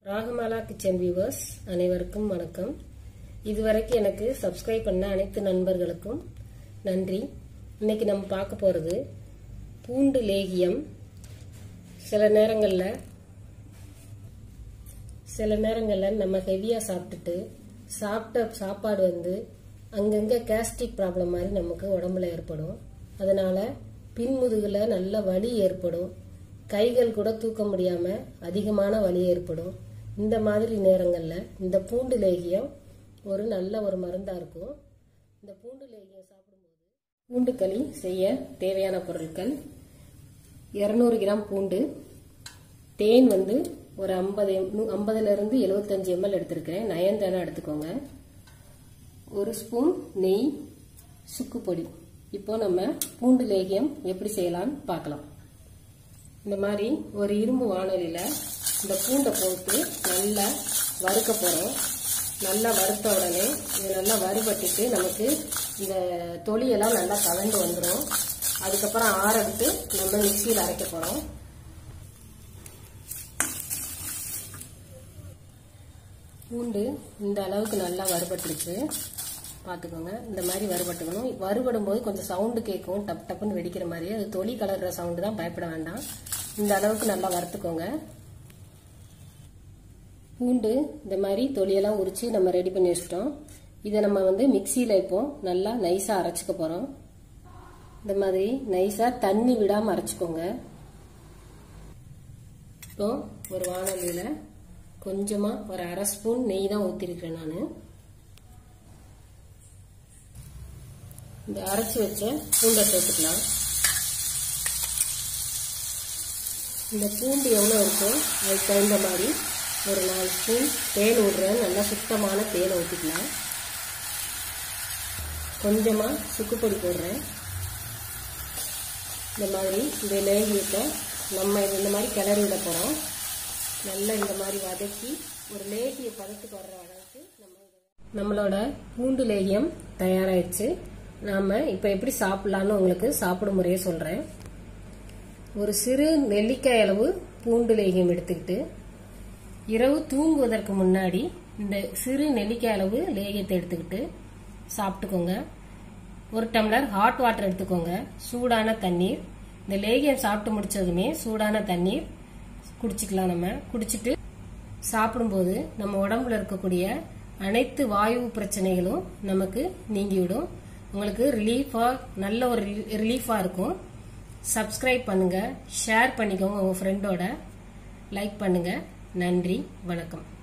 Ragamala kitchen viewers அனைவருக்கும் வணக்கம் இதுவரைக்கும் எனக்கு சப்ஸ்கிரைப் பண்ண அனைத்து நண்பர்களுக்கும் நன்றி இன்னைக்கு நம்ம பார்க்க போகிறது பூண்டு லேகியம் சில நேரங்களில் சில நேரங்களில் நம்ம ஹெவியாக சாப்பிட்டுட்டு சாப்பிட்ட சாப்பாடு வந்து அங்கங்கே கேஸ்ட்ரிக் ப்ராப்ளம் மாதிரி நமக்கு உடம்புல ஏற்படும் அதனால பின்முதுகில் நல்ல வலி ஏற்படும் கைகள் கூட தூக்க முடியாமல் அதிகமான வலி ஏற்படும் இந்த மாதிரி நேரங்களில் இந்த பூண்டு லேகியம் ஒரு நல்ல ஒரு மருந்தாக இருக்கும் இந்த பூண்டு லேகியம் சாப்பிடும்போது பூண்டு களி செய்ய தேவையான பொருட்கள் இரநூறு கிராம் பூண்டு தேன் வந்து ஒரு ஐம்பது ஐம்பதுலேருந்து எழுபத்தஞ்சு எம்எல் எடுத்திருக்கிறேன் நயன்தானா எடுத்துக்கோங்க ஒரு ஸ்பூன் நெய் சுக்கு பொடி இப்போ நம்ம பூண்டு லேகியம் எப்படி செய்யலாம்னு பார்க்கலாம் இந்த மாதிரி ஒரு இரும்பு வானொலியில் இந்த பூண்டை போட்டு நல்லா வறுக்க போகிறோம் நல்லா வறுத்த உடனே இது நல்லா வறுபட்டுட்டு நமக்கு இந்த தொலியெல்லாம் நல்லா கலந்து வந்துடும் அதுக்கப்புறம் ஆறெடுத்து நம்ம மிக்சியில் அரைக்க போகிறோம் பூண்டு இந்த அளவுக்கு நல்லா வறுபட்டுருச்சு பார்த்துக்கோங்க இந்த மாதிரி வறுபட்டுக்கணும் வறுபடும் போது கொஞ்சம் சவுண்டு கேட்கும் டப் டப்புன்னு வெடிக்கிற மாதிரி அது தொலி கலர்ற சவுண்டு தான் பயப்பட வேண்டாம் இந்த அளவுக்கு நல்லா வறுத்துக்கோங்க பூண்டு இந்த மாதிரி தொலியெல்லாம் உரிச்சு நம்ம ரெடி பண்ணி வச்சிட்டோம் இதை நம்ம வந்து மிக்சியில் இப்போ நல்லா நைஸாக அரைச்சிக்க போகிறோம் இந்த மாதிரி நைஸாக தண்ணி விடாமல் அரைச்சிக்கோங்க இப்போ ஒரு வானொலியில் கொஞ்சமாக ஒரு அரை ஸ்பூன் நெய் தான் ஊற்றிருக்கிறேன் நான் இந்த அரைச்சி வச்ச பூண்டை சேர்த்துக்கலாம் இந்த பூண்டு எவ்வளோ இருக்கோ அதுக்கு தகுந்த மாதிரி ஒரு நாலு ஸ்பூன் தேன் விடுறேன் நல்லா சுத்தமான தேனை ஊற்றிக்கலாம் கொஞ்சமாக சுக்குப்பொடி போடுறேன் இந்த மாதிரி இந்த லேகியத்தை நம்ம இந்த மாதிரி கிளறி விட போகிறோம் நல்லா இந்த மாதிரி வதக்கி ஒரு லேகிய பதத்துக்கு வர்ற அளவுக்கு நம்ம நம்மளோட பூண்டு லேகியம் தயாராகிடுச்சு நாம் இப்போ எப்படி சாப்பிட்லான்னு உங்களுக்கு சாப்பிடும் முறையை சொல்கிறேன் ஒரு சிறு நெல்லிக்காய் அளவு பூண்டு லேகியம் எடுத்துக்கிட்டு இரவு தூங்குவதற்கு முன்னாடி இந்த சிறு நெல்லிக்காய் அளவு லேகியத்தை எடுத்துக்கிட்டு சாப்பிட்டுக்கோங்க ஒரு டம்ளர் ஹாட் வாட்டர் எடுத்துக்கோங்க சூடான தண்ணீர் இந்த லேகியம் சாப்பிட்டு முடிச்சதுமே சூடான தண்ணீர் குடிச்சிக்கலாம் நம்ம குடிச்சிட்டு சாப்பிடும்போது நம்ம உடம்புல இருக்கக்கூடிய அனைத்து வாயு பிரச்சனைகளும் நமக்கு நீங்கிவிடும் உங்களுக்கு ரிலீஃபா நல்ல ஒரு ரிலீஃபா இருக்கும் சப்ஸ்கிரைப் பண்ணுங்க ஷேர் பண்ணிக்கோங்க உங்க ஃப்ரெண்டோட லைக் பண்ணுங்க நன்றி வணக்கம்